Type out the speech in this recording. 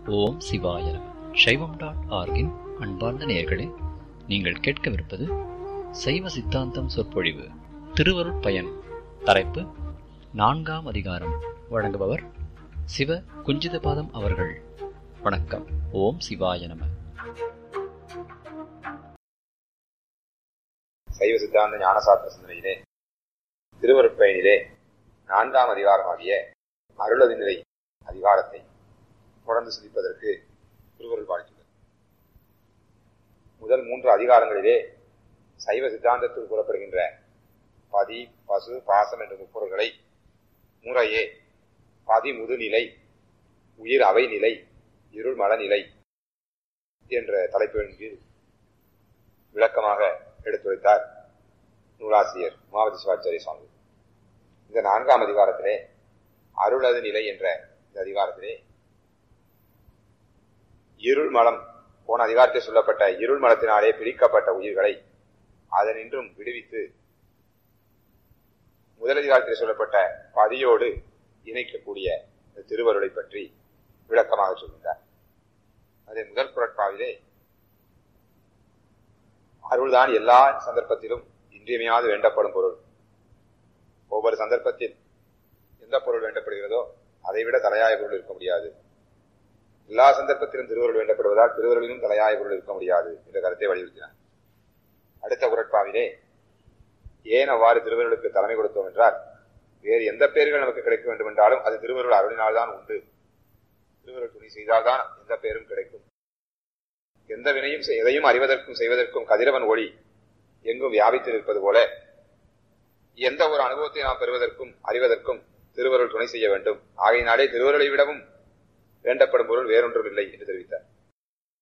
ஓம் சிவாய நம சைவம் டாட் ஆர்கின் அன்பார்ந்த நேயர்களே நீங்கள் கேட்கவிருப்பது சைவ சித்தாந்தம் சொற்பொழிவு திருவருட் பயன் தலைப்பு நான்காம் அதிகாரம் வழங்குபவர் சிவ குஞ்சிதபாதம் அவர்கள் வணக்கம் ஓம் சிவாய நம சைவ சித்தாந்த ஞானசாஸ்திர சிந்தனையிலே திருவருட்பயனிலே நான்காம் அதிகாரமாகிய அருளது நிலை அதிகாரத்தை தொடர்ந்து சிந்திப்பதற்கு திருவருள் வாழ்த்துள்ளது முதல் மூன்று அதிகாரங்களிலே சைவ சித்தாந்தத்தில் கூறப்படுகின்ற பதி பசு பாசம் என்ற முப்பொருள்களை முறையே பதி முதுநிலை உயிர் அவை நிலை இருள் மலநிலை என்ற தலைப்பின் கீழ் விளக்கமாக எடுத்துரைத்தார் நூலாசிரியர் மாவதி சிவாச்சாரிய சுவாமி இந்த நான்காம் அதிகாரத்திலே அருளது நிலை என்ற இந்த அதிகாரத்திலே இருள் மலம் போன அதிகாரத்தில் சொல்லப்பட்ட இருள் மலத்தினாலே பிரிக்கப்பட்ட உயிர்களை அதனின்றும் விடுவித்து முதல் அதிகாரத்தில் சொல்லப்பட்ட பதியோடு இணைக்கக்கூடிய திருவருளை பற்றி விளக்கமாக சொல்கின்றார் அதே முதல் குரட்பாவிலே அருள்தான் எல்லா சந்தர்ப்பத்திலும் இன்றியமையாது வேண்டப்படும் பொருள் ஒவ்வொரு சந்தர்ப்பத்தில் எந்த பொருள் வேண்டப்படுகிறதோ அதை விட தலையாய பொருள் இருக்க முடியாது எல்லா சந்தர்ப்பத்திலும் திருவருள் வேண்டப்படுவதால் திருவருளிலும் தலையாய பொருள் இருக்க முடியாது என்ற கருத்தை வலியுறுத்தினார் அடுத்த குரட்பாவிலே ஏன் அவ்வாறு திருவருளுக்கு தலைமை கொடுத்தோம் என்றால் வேறு எந்த பெயர்கள் நமக்கு கிடைக்க வேண்டும் என்றாலும் அது திருவருள் அருளினால்தான் உண்டு திருவருள் துணி செய்தால்தான் எந்த பெயரும் கிடைக்கும் எந்த வினையும் எதையும் அறிவதற்கும் செய்வதற்கும் கதிரவன் ஒளி எங்கும் வியாபித்து நிற்பது போல எந்த ஒரு அனுபவத்தை நாம் பெறுவதற்கும் அறிவதற்கும் திருவருள் துணை செய்ய வேண்டும் ஆகையினாலே திருவருளை விடவும் வேண்டப்படும் பொருள் வேறொன்றும் இல்லை என்று தெரிவித்தார்